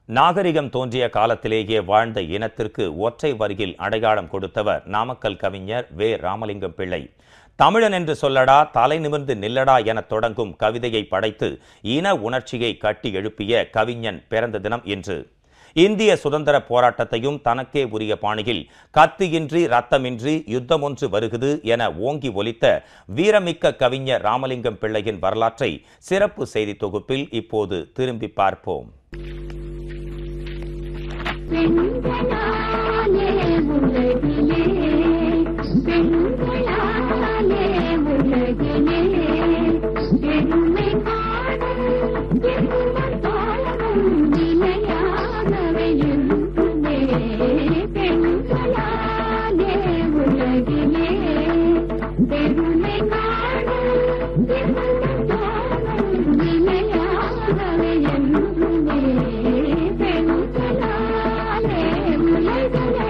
நாகரிகம் தோன்றிய காலத்திலேயே வாழ்ந்த இனத்திற்கு ஒற்றை வரியில் அடையாளம் கொடுத்தவர் நாமக்கல் கவிஞர் வே ராமலிங்கம் பிள்ளை தமிழன் என்று சொல்லடா தலை நிமிர்ந்து நில்லடா எனத் தொடங்கும் கவிதையை படைத்து இன உணர்ச்சியை கட்டி எழுப்பிய கவிஞன் பிறந்த தினம் இன்று இந்திய சுதந்திர போராட்டத்தையும் தனக்கே உரிய பாணியில் கத்தியின்றி ரத்தமின்றி யுத்தமொன்று வருகுது என ஓங்கி ஒலித்த வீரமிக்க கவிஞர் ராமலிங்கம் பிள்ளையின் வரலாற்றை சிறப்பு செய்தி தொகுப்பில் இப்போது திரும்பி பார்ப்போம் பெண்களாலே உலகிலே பெண்களாலே உலகிலே பெண்மை காணும் எங்கள் தோழரும் நிலையாகவே இருக்குமே பெண்களாலே உலகிலே பெண்மை காணும் எங்கள் தோழரும் நிலையாகவே இருக்குமே பெண்களாலே உலகிலே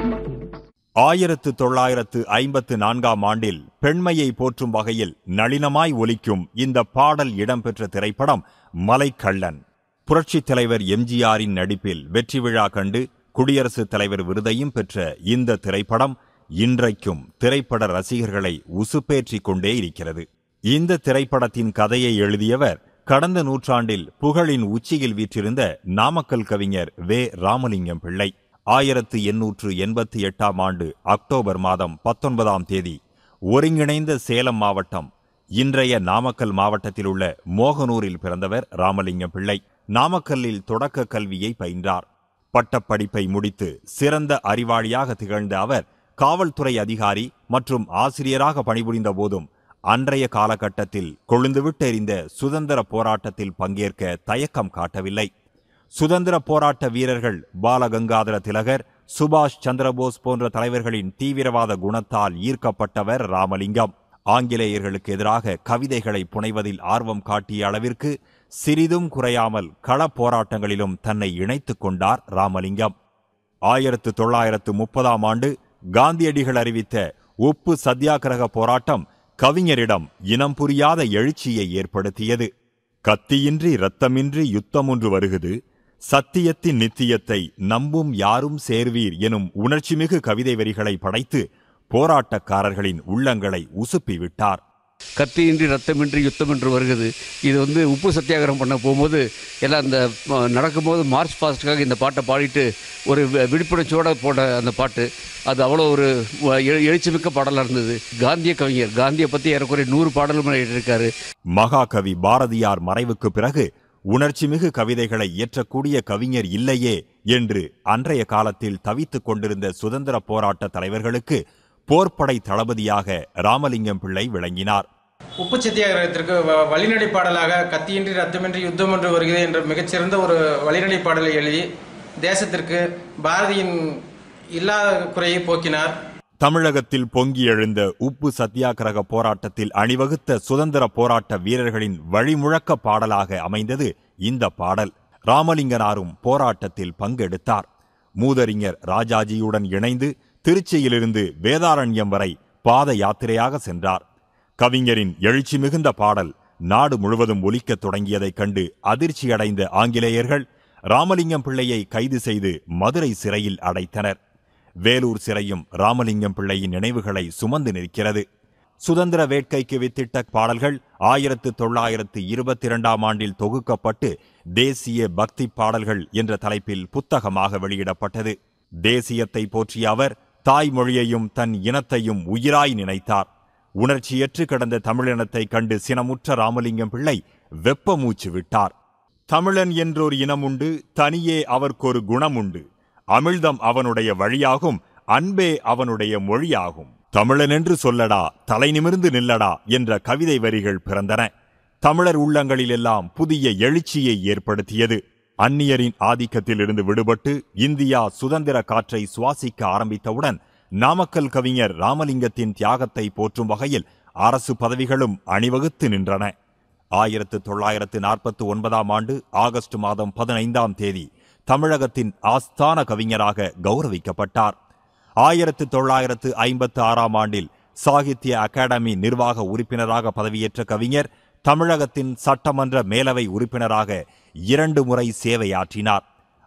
ஆயிரத்து தொள்ளாயிரத்து ஐம்பத்து நான்காம் ஆண்டில் பெண்மையை போற்றும் வகையில் நளினமாய் ஒலிக்கும் இந்த பாடல் இடம்பெற்ற திரைப்படம் மலைக்கள்ளன் புரட்சித் தலைவர் எம்ஜிஆரின் நடிப்பில் வெற்றி விழா கண்டு குடியரசுத் தலைவர் விருதையும் பெற்ற இந்த திரைப்படம் இன்றைக்கும் திரைப்பட ரசிகர்களை உசுப்பேற்றிக் கொண்டே இருக்கிறது இந்த திரைப்படத்தின் கதையை எழுதியவர் கடந்த நூற்றாண்டில் புகழின் உச்சியில் வீற்றிருந்த நாமக்கல் கவிஞர் வே ராமலிங்கம் பிள்ளை ஆயிரத்து எண்ணூற்று எண்பத்தி எட்டாம் ஆண்டு அக்டோபர் மாதம் பத்தொன்பதாம் தேதி ஒருங்கிணைந்த சேலம் மாவட்டம் இன்றைய நாமக்கல் மாவட்டத்தில் உள்ள மோகனூரில் பிறந்தவர் ராமலிங்கம் பிள்ளை நாமக்கல்லில் தொடக்க கல்வியை பயின்றார் பட்டப்படிப்பை முடித்து சிறந்த அறிவாளியாக திகழ்ந்த அவர் காவல்துறை அதிகாரி மற்றும் ஆசிரியராக பணிபுரிந்த போதும் அன்றைய காலகட்டத்தில் கொழுந்துவிட்டெறிந்த சுதந்திர போராட்டத்தில் பங்கேற்க தயக்கம் காட்டவில்லை சுதந்திர போராட்ட வீரர்கள் பாலகங்காதர திலகர் சுபாஷ் சந்திரபோஸ் போன்ற தலைவர்களின் தீவிரவாத குணத்தால் ஈர்க்கப்பட்டவர் ராமலிங்கம் ஆங்கிலேயர்களுக்கு எதிராக கவிதைகளை புனைவதில் ஆர்வம் காட்டிய அளவிற்கு சிறிதும் குறையாமல் களப் போராட்டங்களிலும் தன்னை இணைத்துக் கொண்டார் ராமலிங்கம் ஆயிரத்து தொள்ளாயிரத்து முப்பதாம் ஆண்டு காந்தியடிகள் அறிவித்த உப்பு சத்தியாகிரக போராட்டம் கவிஞரிடம் இனம் புரியாத எழுச்சியை ஏற்படுத்தியது கத்தியின்றி இரத்தமின்றி யுத்தம் ஒன்று வருகுது சத்தியத்தின் நித்தியத்தை நம்பும் யாரும் சேர்வீர் எனும் உணர்ச்சிமிகு கவிதை வரிகளை படைத்து போராட்டக்காரர்களின் உள்ளங்களை உசுப்பி விட்டார் கத்தியின்றி ரத்தமின்றி யுத்தம் என்று வருகிறது இது வந்து உப்பு சத்தியாகிரகம் பண்ண போகும்போது எல்லாம் அந்த அஹ், நடக்கும்போது மார்ச் பாஸ்டுக்காக இந்த பாட்டை பாடிட்டு ஒரு வி- விழிப்புணர்ச்சியோட போட்ட அந்த பாட்டு அது அவ்வளோ ஒரு வ- எழு- எழுச்சிமிக்க பாடலாக இருந்தது காந்திய கவிஞர் காந்தியை பற்றி ஏறக்குறைய நூறு பாடலும் எழுதியிருக்காரு மகாகவி பாரதியார் மறைவுக்கு பிறகு உணர்ச்சிமிகு கவிதைகளை இயற்றக்கூடிய கவிஞர் இல்லையே என்று அன்றைய காலத்தில் தவித்துக் கொண்டிருந்த சுதந்திர போராட்ட தலைவர்களுக்கு போர்ப்படை தளபதியாக ராமலிங்கம் பிள்ளை விளங்கினார் உப்பு சத்தியாகிரகத்திற்கு வ- வழிநடை பாடலாக கத்தியின்றி ரத்தமின்றி யுத்தம் என்று வருகிறது என்ற மிகச்சிறந்த ஒரு வழிநடை பாடலை எழுதி தேசத்திற்கு பாரதியின் இல்லாத குறையை போக்கினார் தமிழகத்தில் பொங்கி எழுந்த உப்பு சத்தியாகிரக போராட்டத்தில் அணிவகுத்த சுதந்திர போராட்ட வீரர்களின் வழிமுழக்க பாடலாக அமைந்தது இந்த பாடல் ராமலிங்கனாரும் போராட்டத்தில் பங்கெடுத்தார் மூதறிஞர் ராஜாஜியுடன் இணைந்து திருச்சியிலிருந்து வேதாரண்யம் வரை பாத யாத்திரையாக சென்றார் கவிஞரின் எழுச்சி மிகுந்த பாடல் நாடு முழுவதும் ஒலிக்கத் தொடங்கியதைக் கண்டு அதிர்ச்சியடைந்த ஆங்கிலேயர்கள் ராமலிங்கம் பிள்ளையை கைது செய்து மதுரை சிறையில் அடைத்தனர் வேலூர் சிறையும் ராமலிங்கம் பிள்ளையின் நினைவுகளை சுமந்து நிற்கிறது சுதந்திர வேட்கைக்கு வித்திட்ட பாடல்கள் ஆயிரத்து தொள்ளாயிரத்து இருபத்தி இரண்டாம் ஆண்டில் தொகுக்கப்பட்டு தேசிய பக்தி பாடல்கள் என்ற தலைப்பில் புத்தகமாக வெளியிடப்பட்டது தேசியத்தை போற்றிய அவர் தாய்மொழியையும் தன் இனத்தையும் உயிராய் நினைத்தார் உணர்ச்சியற்று கிடந்த தமிழினத்தை கண்டு சினமுற்ற ராமலிங்கம் பிள்ளை வெப்ப மூச்சு விட்டார் தமிழன் என்றொரு இனம் உண்டு தனியே அவர்க்கொரு குணம் உண்டு அமிழ்தம் அவனுடைய வழியாகும் அன்பே அவனுடைய மொழியாகும் தமிழன் என்று சொல்லடா தலை நிமிர்ந்து நில்லடா என்ற கவிதை வரிகள் பிறந்தன தமிழர் உள்ளங்களிலெல்லாம் புதிய எழுச்சியை ஏற்படுத்தியது அந்நியரின் ஆதிக்கத்திலிருந்து விடுபட்டு இந்தியா சுதந்திர காற்றை சுவாசிக்க ஆரம்பித்தவுடன் நாமக்கல் கவிஞர் ராமலிங்கத்தின் தியாகத்தை போற்றும் வகையில் அரசு பதவிகளும் அணிவகுத்து நின்றன ஆயிரத்து தொள்ளாயிரத்து நாற்பத்தி ஒன்பதாம் ஆண்டு ஆகஸ்ட் மாதம் பதினைந்தாம் தேதி தமிழகத்தின் ஆஸ்தான கவிஞராக கௌரவிக்கப்பட்டார் ஆயிரத்து தொள்ளாயிரத்து ஐம்பத்து ஆறாம் ஆண்டில் சாகித்ய அகாடமி நிர்வாக உறுப்பினராக பதவியேற்ற கவிஞர் தமிழகத்தின் சட்டமன்ற மேலவை உறுப்பினராக இரண்டு முறை சேவையாற்றினார்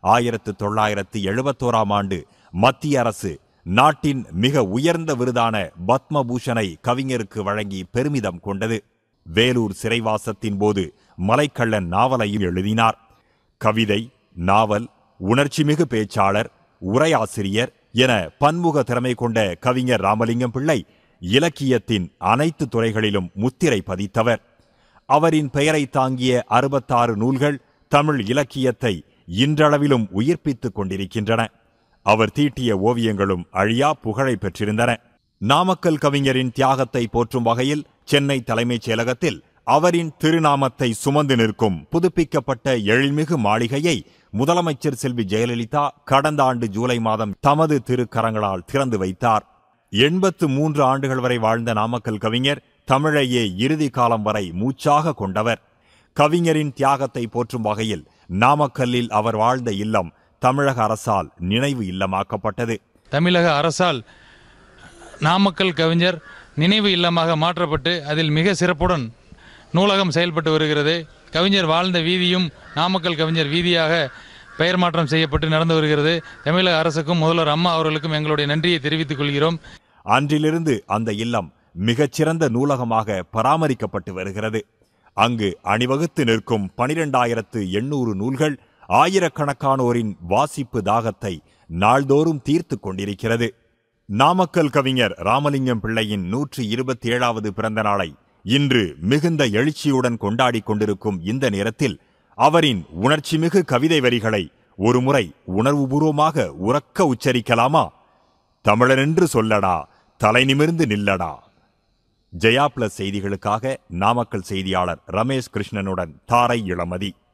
ஆயிரத்து தொள்ளாயிரத்து எழுபத்தோராம் ஆண்டு மத்திய அரசு நாட்டின் மிக உயர்ந்த விருதான பத்மபூஷனை கவிஞருக்கு வழங்கி பெருமிதம் கொண்டது வேலூர் சிறைவாசத்தின் போது மலைக்கள்ளன் நாவலையும் எழுதினார் கவிதை நாவல் உணர்ச்சிமிகு பேச்சாளர் உரையாசிரியர் என பன்முக திறமை கொண்ட கவிஞர் ராமலிங்கம் பிள்ளை இலக்கியத்தின் அனைத்து துறைகளிலும் முத்திரை பதித்தவர் அவரின் பெயரை தாங்கிய அறுபத்தாறு நூல்கள் தமிழ் இலக்கியத்தை இன்றளவிலும் உயிர்ப்பித்துக் கொண்டிருக்கின்றன அவர் தீட்டிய ஓவியங்களும் அழியா புகழை பெற்றிருந்தன நாமக்கல் கவிஞரின் தியாகத்தை போற்றும் வகையில் சென்னை தலைமைச் செயலகத்தில் அவரின் திருநாமத்தை சுமந்து நிற்கும் புதுப்பிக்கப்பட்ட எழில்மிகு மாளிகையை முதலமைச்சர் செல்வி ஜெயலலிதா கடந்த ஆண்டு ஜூலை மாதம் தமது திருக்கரங்களால் திறந்து வைத்தார் எண்பத்து மூன்று ஆண்டுகள் வரை வாழ்ந்த நாமக்கல் கவிஞர் தமிழையே இறுதி காலம் வரை மூச்சாக கொண்டவர் கவிஞரின் தியாகத்தை போற்றும் வகையில் நாமக்கல்லில் அவர் வாழ்ந்த இல்லம் தமிழக அரசால் நினைவு இல்லமாக்கப்பட்டது தமிழக அரசால் நாமக்கல் கவிஞர் நினைவு இல்லமாக மாற்றப்பட்டு அதில் மிக சிறப்புடன் நூலகம் செயல்பட்டு வருகிறது கவிஞர் வாழ்ந்த வீதியும் நாமக்கல் கவிஞர் வீதியாக பெயர் மாற்றம் செய்யப்பட்டு நடந்து வருகிறது தமிழக அரசுக்கும் முதல்வர் அம்மா அவர்களுக்கும் எங்களுடைய நன்றியை தெரிவித்துக் கொள்கிறோம் அன்றிலிருந்து அந்த இல்லம் மிகச்சிறந்த நூலகமாக பராமரிக்கப்பட்டு வருகிறது அங்கு அணிவகுத்து நிற்கும் பனிரெண்டாயிரத்து எண்ணூறு நூல்கள் ஆயிரக்கணக்கானோரின் வாசிப்பு தாகத்தை நாள்தோறும் தீர்த்து கொண்டிருக்கிறது நாமக்கல் கவிஞர் ராமலிங்கம் பிள்ளையின் நூற்றி இருபத்தி ஏழாவது பிறந்த நாளை இன்று மிகுந்த எழுச்சியுடன் கொண்டாடிக் கொண்டிருக்கும் இந்த நேரத்தில் அவரின் உணர்ச்சிமிகு கவிதை வரிகளை ஒருமுறை உணர்வுபூர்வமாக உறக்க உச்சரிக்கலாமா தமிழனென்று சொல்லடா தலை நிமிர்ந்து நில்லடா ஜெயா பிளஸ் செய்திகளுக்காக நாமக்கல் செய்தியாளர் ரமேஷ் கிருஷ்ணனுடன் தாரை இளமதி